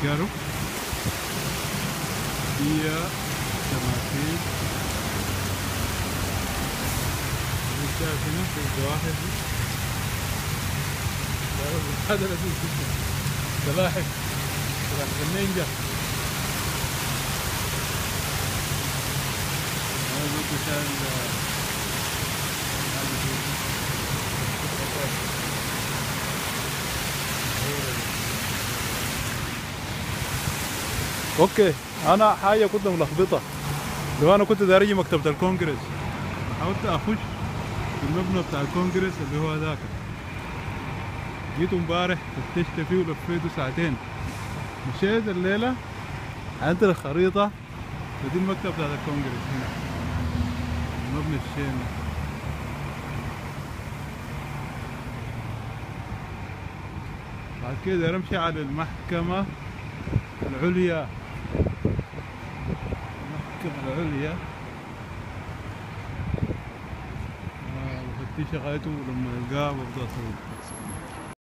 جارو هي تماثيل شايف هنا في الزواحف دي هذا لذيذ جدا سلاحف سلاحف النينجا هذا برضه شايل هذا في- اوكي انا حاجه كنت ملخبطه لو انا كنت داري أجي مكتبه الكونجرس حاولت اخش في المبنى بتاع الكونجرس اللي هو ذاك جيت امبارح فتشت فيه ولفيته ساعتين مشيت الليله عندنا الخريطه ودي المكتب بتاع الكونجرس هنا المبنى الشين بعد كده امشي على المحكمه العليا المحكمة العليا آه، بفتش غايته ولما يلقاه ببدأ أصور